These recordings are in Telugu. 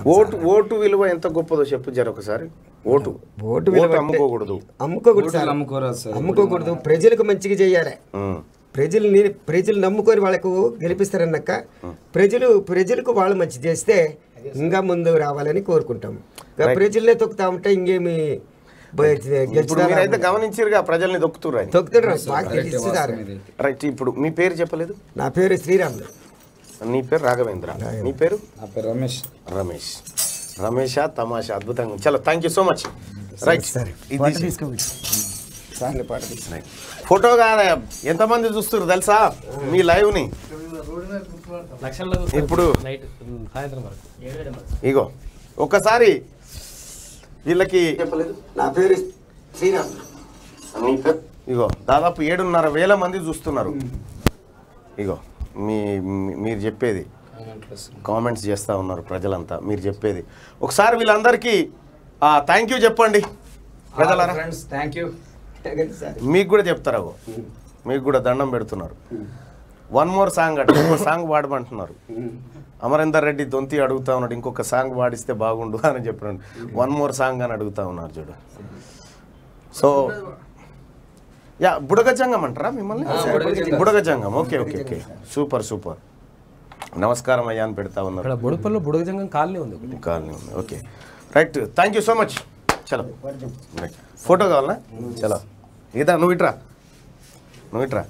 ఓటు ఓటు విలువ ఎంత గొప్పదో చెప్పు జర ఒకసారి ఓటు ఓటు విలువ అంటే- అమ్ముకోకూడదు అమ్ముకోకూడదు సార్ నమ్ముకోరాదు సార్ అమ్ముకోకూడదు ప్రజలకు మంచిగా చేయాలి ఉమ్. ప్రజల్ని ప్రజలు నమ్ముకొని వాళ్ళకు గెలిపిస్తారన్నాక ప్రజలు ప్రజలకు వాళ్ళు మంచి చేస్తే ఇంకా ముందు రావాలని కోరుకుంటాం ఇక ప్రజలనే తొక్కుతా ఉంటే ఇంకేమి బ- ఇప్పుడు గెలిచినా మీరైతే గమనించారుగా ప్రజల్ని దొక్కుతున్నారు అని తొక్కుతున్నారు బాగా గెలిచిస్తారు రైట్ ఇప్పుడు మీ పేరు చెప్పలేదు నా పేరు శ్రీరాములు నీ పేరు రాఘవేంద్ర నీ పేరు నా పేరు రమేష్ రమేష్ రమేష తమాషా అద్భుతంగా ఉంది. చలో thank you so much right సరే ఇది పాట తీసుకోవచ్చు సార్ని పాట తీసుకో రైట్. ఫోటో కాదా ఎంతమంది చూస్తారు తెలుసా మీ లైవ్ ని లక్షల్లో ఇప్పుడు నైట్ సాయంత్రం వరకు ఇగో ఒక్కసారి వీళ్ళకి నా పేరు శ్రీరాములు ఇగో దాదాపు ఏడున్నర వేల మంది చూస్తున్నారు ఇగో మీ మీ- మీరు చెప్పేది కామెంట్స్ చేస్తూ ఉన్నారు ప్రజలంతా మీరు చెప్పేది ఒకసారి వీళ్ళందరికీ థ్యాంక్ యూ చెప్పండి ప్రజలారా ఫ్రెండ్స్ థ్యాంక్ యూ సార్ మీకు కూడా చెప్తారు అగో మీకు కూడా దండం పెడుతున్నారు వన్ మోర్ సాంగ్ అట ఇంకో సాంగ్ పాడమంటున్నారు అమరేందర్ రెడ్డి దొంతి అడుగుతా ఉన్నాడు ఇంకొక సాంగ్ పాడిస్తే బాగుండు అని చెప్పినాడు వన్ మోర్ సాంగ్ అని అడుగుతా ఉన్నారు చూడు సో యా బుడగజంగం అంటారా మిమ్మల్ని Budagajangam okay okay okay super super నమస్కారం అయ్యా అని పెడతా ఉన్నారు ఇక్కడ బుడపల్లో బుడగజంగం కాలనీ ఉంది ఒకటి కాలనీ ఉంది okay right thank you so much చలో రైట్ ఫోటో కావాలా చలో ఇదా నువ్వు ఇట్రా నువ్వు ఇట్రా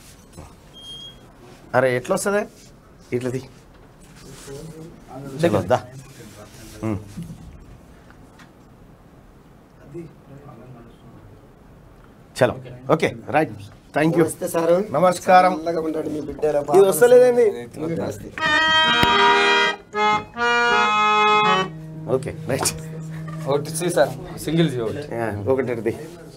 అరే ఎట్లా వస్తుందే ఇట్లది చలో దా ఉమ్. చలో ఓకే రైట్ థ్యాంక్ యూ నమస్తే సారు నమస్కారం చల్లగా ఉండండి మీ బిడ్డల ఇది వస్తలేదండి ఓకే రైట్ ఒకటి సార్ సింగిల్ ఒకటి ఒకటి